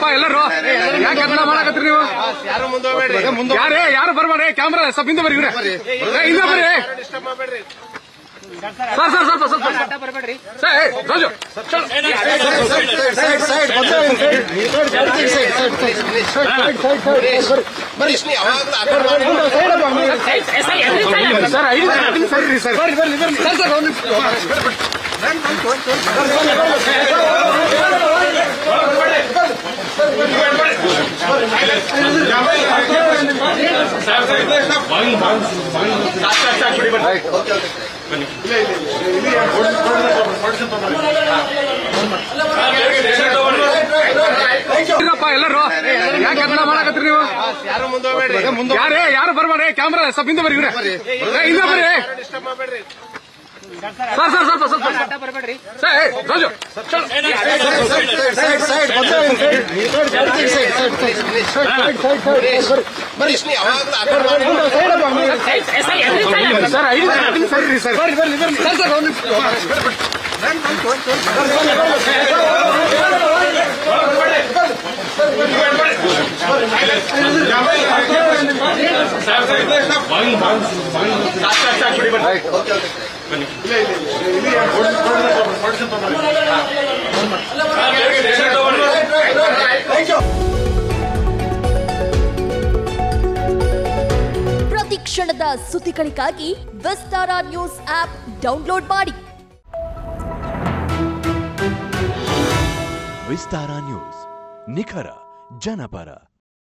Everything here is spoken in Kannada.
ಇರಪ್ಪ ಎಲ್ಲರೂ ಯಾಕೆ ಅದನ್ನ ಮಾಡಕತ್ರಿ ನೀವು ಯಾರು ಮುಂದೆ ಹೋಗ್ಬೇಡ್ರಿ ಯಾರೇ ಯಾರು ಬರ್ಬೇಡ್ರಿ ಕ್ಯಾಮ್ರಾ ಸ್ವಲ್ಪ ಹಿಂದೆ ಬರ್ರಿ ಇವ್ರೆ ಏ, ಹಿಂದೆ ಬರ್ರಿ ಡಿಸ್ಟರ್ಬ್ ಮಾಡಬೇಡ್ರಿ ಸರ್ ಸರ್ ಸ್ವಲ್ಪ ಸ್ವಲ್ಪ ಸರ್ ಏ, ರಾಜು ಚಲೋ. ಬರೀ ಯಾವಾಗಲೂ ಆ ಕಡೆ ಮಾಡಿ. ಸರ್ ಐದು ನಿಮಿಷ ಬರ್ರಿ ಸರ್ ಬರ್ರಿ ಬರ್ರಿ ಬರ್ರಿ ಸರ್ ಸರ್ ಒಂದು ನಿಮಿಷ. ಇರಪ್ಪ ಎಲ್ಲರೂ ಯಾಕೆ ಅದನ್ನ ಮಾಡಕತ್ರಿ ನೀವು ಯಾರು ಮುಂದೆ ಹೋಗ್ಬೇಡ್ರಿ ಯಾರೇ ಯಾರು ಬರ್ಬೇಡ್ರಿ ಕ್ಯಾಮ್ರಾ ಸ್ವಲ್ಪ ಹಿಂದೆ ಬರ್ರಿ ಇವ್ರೆ ಏ, ಹಿಂದೆ ಬರ್ರಿ ಡಿಸ್ಟರ್ಬ್ ಮಾಡಬೇಡ್ರಿ ಸರ್ ಸರ್ ಸ್ವಲ್ಪ ಸ್ವಲ್ಪ ಸರ್ ಏ, ರಾಜು ಚಲೋ. ಬರೀ ಯಾವಾಗಲೂ ಆ ಕಡೆ ಮಾಡಿ. ಸರ್ ಐದು ನಿಮಿಷ ಬರ್ರಿ ಸರ್ ಬರ್ರಿ ಬರ್ರಿ ಬರ್ರಿ ಸರ್ ಸರ್ ಒಂದು ನಿಮಿಷ. ಪ್ರತಿ ಕ್ಷಣದ ಸುದ್ದಿಗಳಿಗಾಗಿ ವಿಸ್ತಾರ ನ್ಯೂಸ್ ಆಪ್ ಡೌನ್ಲೋಡ್ ಮಾಡಿ ವಿಸ್ತಾರ ನ್ಯೂಸ್ ನಿಖರ ಜನಪರ